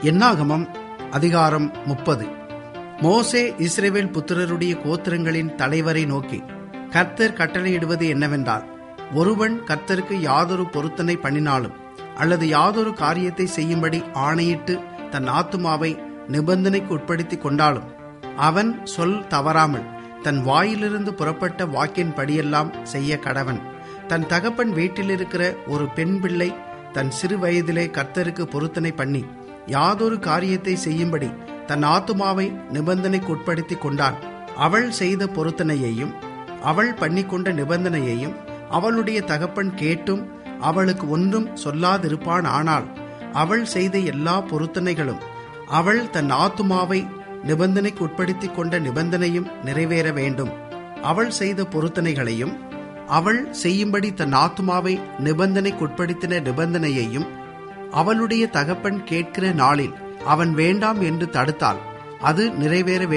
என்னாகமம் அதிகாரம் முப்பது மோசே இஸ்ரேவேல் புத்திரருடைய கோத்திரங்களின் தலைவரை நோக்கி கர்த்தர் கட்டளையிடுவது என்னவென்றால் ஒருவன் கர்த்தருக்கு யாதொரு பொருத்தனை பண்ணினாலும் அல்லது யாதொரு காரியத்தை செய்யும்படி ஆணையிட்டு தன் ஆத்துமாவை நிபந்தனைக்கு உட்படுத்திக் கொண்டாலும் அவன் சொல் தவறாமல் தன் வாயிலிருந்து புறப்பட்ட வாக்கின் படியெல்லாம் செய்ய கடவன் தன் தகப்பன் வீட்டில் இருக்கிற ஒரு பெண் பிள்ளை தன் சிறு வயதிலே கர்த்தருக்கு பொருத்தனை பண்ணி யாதொரு காரியத்தை செய்யும்படி தன் ஆத்துமாவை நிபந்தனைக்கு உட்படுத்திக் கொண்டான் அவள் செய்த பொருத்தனையையும் அவள் பண்ணிக்கொண்ட நிபந்தனையையும் அவளுடைய தகப்பன் கேட்டும் அவளுக்கு ஒன்றும் சொல்லாதிருப்பான் ஆனால் அவள் செய்த எல்லா பொருத்தனைகளும் அவள் தன் ஆத்துமாவை நிபந்தனைக்கு உட்படுத்திக் கொண்ட நிபந்தனையும் நிறைவேற வேண்டும் அவள் செய்த பொருத்தனைகளையும் அவள் செய்யும்படி தன் ஆத்துமாவை நிபந்தனைக்கு உட்படுத்தின நிபந்தனையையும் அவளுடைய தகப்பன் கேட்கிற நாளில் அவன் வேண்டாம் என்று தடுத்தால் அது நிறைவேற